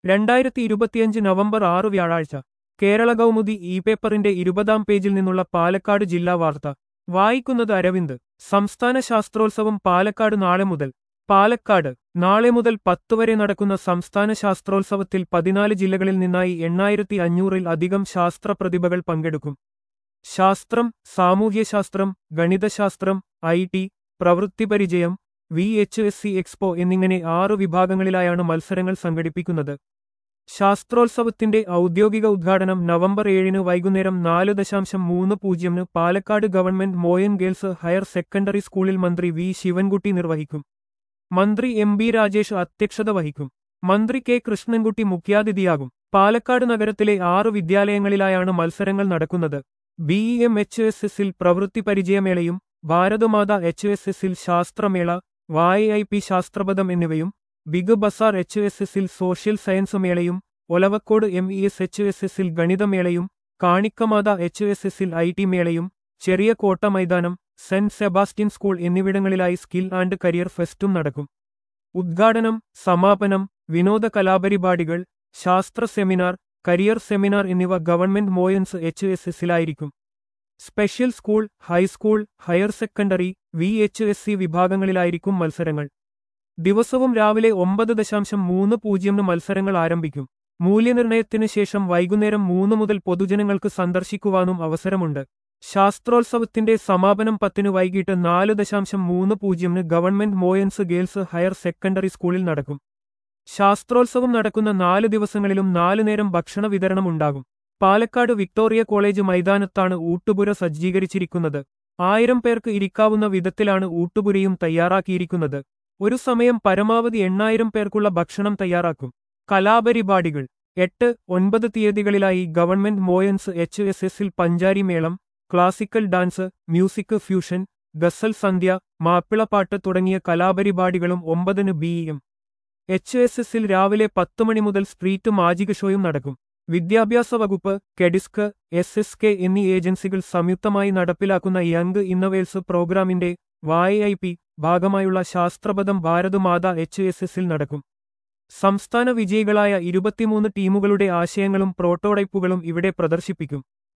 രണ്ടായിരത്തി ഇരുപത്തിയഞ്ച് നവംബർ ആറ് വ്യാഴാഴ്ച കേരള കൗമുദി ഇ പേപ്പറിന്റെ ഇരുപതാം പേജിൽ നിന്നുള്ള പാലക്കാട് ജില്ലാ വാർത്ത വായിക്കുന്നത് അരവിന്ദ് സംസ്ഥാന ശാസ്ത്രോത്സവം പാലക്കാട് നാളെ മുതൽ പാലക്കാട് നാളെ മുതൽ പത്ത് വരെ നടക്കുന്ന സംസ്ഥാന ശാസ്ത്രോത്സവത്തിൽ പതിനാല് ജില്ലകളിൽ നിന്നായി എണ്ണായിരത്തി അഞ്ഞൂറിൽ അധികം ശാസ്ത്ര പ്രതിഭകൾ പങ്കെടുക്കും ശാസ്ത്രം സാമൂഹ്യശാസ്ത്രം ഗണിതശാസ്ത്രം ഐ ടി പ്രവൃത്തിപരിചയം V H S C expo എന്നിങ്ങനെ ആറു വിഭാഗങ്ങളിലായാണ് മത്സരങ്ങൾ സംഘടിപ്പിക്കുന്നത് ശാസ്ത്രോത്സവത്തിന്റെ ഔദ്യോഗിക ഉദ്ഘാടനം നവംബർ ഏഴിന് വൈകുന്നേരം നാല് ദശാംശം മൂന്ന് പൂജ്യമിന് Palakkad government Moyan girls higher secondary സ്കൂളിൽ മന്ത്രി വി ശിവൻകുട്ടി നിർവഹിക്കും മന്ത്രി എം ബി രാജേഷ് അധ്യക്ഷത വഹിക്കും മന്ത്രി കെ കൃഷ്ണൻകുട്ടി മുഖ്യാതിഥിയാകും പാലക്കാട് നഗരത്തിലെ ആറു വിദ്യാലയങ്ങളിലായാണ് മത്സരങ്ങൾ നടക്കുന്നത് B E M H S എസിൽ പ്രവൃത്തി പരിചയമേളയും ഭാരതമാത എച്ച് എസ് എസിൽ ശാസ്ത്രമേള വായ ഐ പി ശാസ്ത്രപദം എന്നിവയും ബിഗ് ബസാർ എച്ച് എസ് എസിൽ സോഷ്യൽ സയൻസ് മേളയും Olavakkode M E S H S എസിൽ ഗണിതമേളയും കാണിക്കമാത എച്ച് എസ് എസിൽ ഐ ടി മേളയും ചെറിയ കോട്ട മൈതാനം സെന്റ് സെബാസ്റ്റ്യൻ സ്കൂൾ എന്നിവിടങ്ങളിലായി സ്കിൽ ആൻഡ് കരിയർ ഫെസ്റ്റും നടക്കും ഉദ്ഘാടനം സമാപനം വിനോദ കലാപരിപാടികൾ ശാസ്ത്ര സെമിനാർ കരിയർ സെമിനാർ എന്നിവ ഗവൺമെന്റ് മോയൻസ് എച്ച് എസ് എസിലായിരിക്കും special school high school higher secondary V H S C വിഭാഗങ്ങളിലായിരിക്കും മത്സരങ്ങൾ ദിവസവും രാവിലെ ഒമ്പത് ദശാംശം മൂന്ന് പൂജ്യമിന് മത്സരങ്ങൾ ആരംഭിക്കും മൂല്യനിർണയത്തിന് ശേഷം വൈകുന്നേരം മൂന്ന് മുതൽ പൊതുജനങ്ങൾക്ക് സന്ദർശിക്കുവാനും അവസരമുണ്ട് ശാസ്ത്രോത്സവത്തിന്റെ സമാപനം പത്തിന് വൈകിട്ട് നാല് ദശാംശം മൂന്ന് പൂജ്യമിന് government Moyans girls higher secondary സ്കൂളിൽ നടക്കും ശാസ്ത്രോത്സവം നടക്കുന്ന നാല് ദിവസങ്ങളിലും നാലു നേരം ഭക്ഷണ വിതരണം ഉണ്ടാകും പാലക്കാട് വിക്ടോറിയ കോളേജ് മൈതാനത്താണ് ഊട്ടുപുര സജ്ജീകരിച്ചിരിക്കുന്നത് ആയിരം പേർക്ക് ഇരിക്കാവുന്ന വിധത്തിലാണ് ഊട്ടുപുരയും തയ്യാറാക്കിയിരിക്കുന്നത് ഒരു സമയം പരമാവധി എണ്ണായിരം പേർക്കുള്ള ഭക്ഷണം തയ്യാറാക്കും കലാപരിപാടികൾ എട്ട് ഒൻപത് തീയതികളിലായി ഗവൺമെന്റ് മോയൻസ് എച്ച് എസ് എസിൽ Panchari Melam classical dance music fusion ഗസൽ സന്ധ്യ മാപ്പിളപ്പാട്ട് തുടങ്ങിയ കലാപരിപാടികളും ഒമ്പതിന് ബി എം എച്ച് എസ് എസിൽ രാവിലെ പത്ത് മണി മുതൽ സ്ട്രീറ്റ് മാജിക് ഷോയും നടക്കും വിദ്യാഭ്യാസ വകുപ്പ് കെഡിസ്ക് എസ് എസ് കെ എന്നീ ഏജൻസികൾ സംയുക്തമായി നടപ്പിലാക്കുന്ന യങ് ഇന്നവേൽസ് പ്രോഗ്രാമിന്റെ വായ ഐ പി ഭാഗമായുള്ള ശാസ്ത്രപദം ഭാരതമാത എച്ച് എസ് എസിൽ നടക്കും സംസ്ഥാന വിജയികളായ ഇരുപത്തിമൂന്ന് ടീമുകളുടെ ആശയങ്ങളും പ്രോട്ടോടൈപ്പുകളും ഇവിടെ പ്രദർശിപ്പിക്കും